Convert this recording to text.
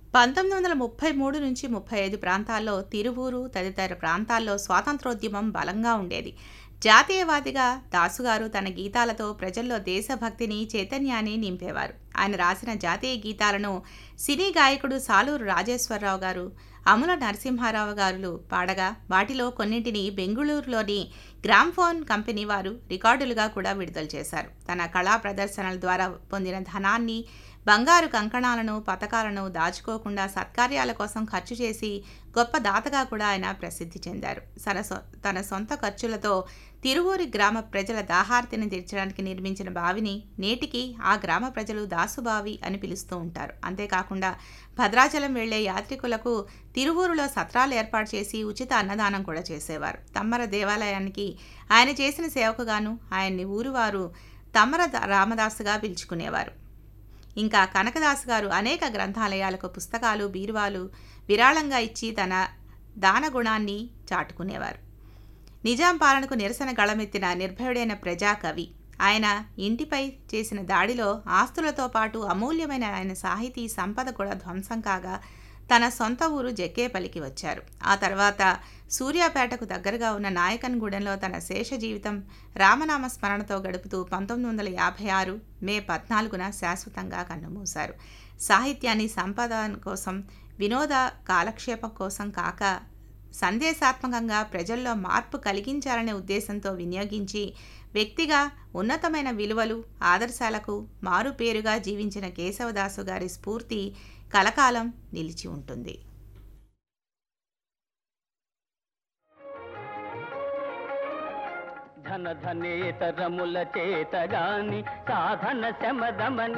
పంతొమ్మిది వందల ముప్పై మూడు నుంచి ముప్పై ఐదు ప్రాంతాల్లో తిరువూరు తదితర ప్రాంతాల్లో స్వాతంత్రోద్యమం బలంగా ఉండేది జాతీయవాదిగా దాసుగారు తన గీతాలతో ప్రజల్లో దేశభక్తిని చైతన్యాన్ని నింపేవారు ఆయన రాసిన జాతీయ గీతాలను సినీ గాయకుడు సాలూరు రాజేశ్వరరావు గారు అముల నరసింహారావు గారు పాడగా వాటిలో కొన్నింటిని బెంగుళూరులోని గ్రామ్ఫోన్ కంపెనీ వారు రికార్డులుగా కూడా విడుదల చేశారు తన కళా ప్రదర్శనల ద్వారా పొందిన ధనాన్ని బంగారు కంకణాలను పథకాలను దాచుకోకుండా సత్కార్యాల కోసం ఖర్చు చేసి గొప్ప దాతగా కూడా ఆయన ప్రసిద్ధి చెందారు తన సొ- తన సొంత ఖర్చులతో తిరువూరి గ్రామ ప్రజల దాహార్తిని తీర్చడానికి నిర్మించిన బావిని నేటికి ఆ గ్రామ ప్రజలు దాసుబావి అని పిలుస్తూ ఉంటారు అంతేకాకుండా భద్రాచలం వెళ్లే యాత్రికులకు తిరువూరులో సత్రాలు ఏర్పాటు చేసి ఉచిత అన్నదానం కూడా చేసేవారు తమ్మర దేవాలయానికి ఆయన చేసిన సేవకుగాను ఆయన్ని ఊరువారు తమ్మర ద- రామదాసుగా పిలుచుకునేవారు ఇంకా కనకదాసు గారు అనేక గ్రంథాలయాలకు పుస్తకాలు బీరువాలు విరాళంగా ఇచ్చి తన దాన గుణాన్ని చాటుకునేవారు నిజాం పాలనకు నిరసన గళమెత్తిన నిర్భయుడైన ప్రజాకవి ఆయన ఇంటిపై చేసిన దాడిలో ఆస్తులతో పాటు అమూల్యమైన ఆయన సాహితీ సంపద కూడా ధ్వంసం కాగా తన సొంత ఊరు జక్కేపల్లికి వచ్చారు ఆ తర్వాత సూర్యాపేటకు దగ్గరగా ఉన్న నాయకన్గూడెంలో తన శేష జీవితం రామనామ స్మరణతో గడుపుతూ పంతొమ్మిది వందల యాభై ఆరు మే పద్నాలుగున శాశ్వతంగా కన్నుమూశారు సాహిత్యాన్ని సంపద కోసం వినోద కాలక్షేపం కోసం కాక సందేశాత్మకంగా ప్రజల్లో మార్పు కలిగించాలనే ఉద్దేశంతో వినియోగించి వ్యక్తిగా ఉన్నతమైన విలువలు ఆదర్శాలకు మారుపేరుగా జీవించిన కేశవదాసు గారి స్ఫూర్తి కలకాలం నిలిచి ఉంటుంది ధన ధనేతరముల చేతగాని సాధన శమదమని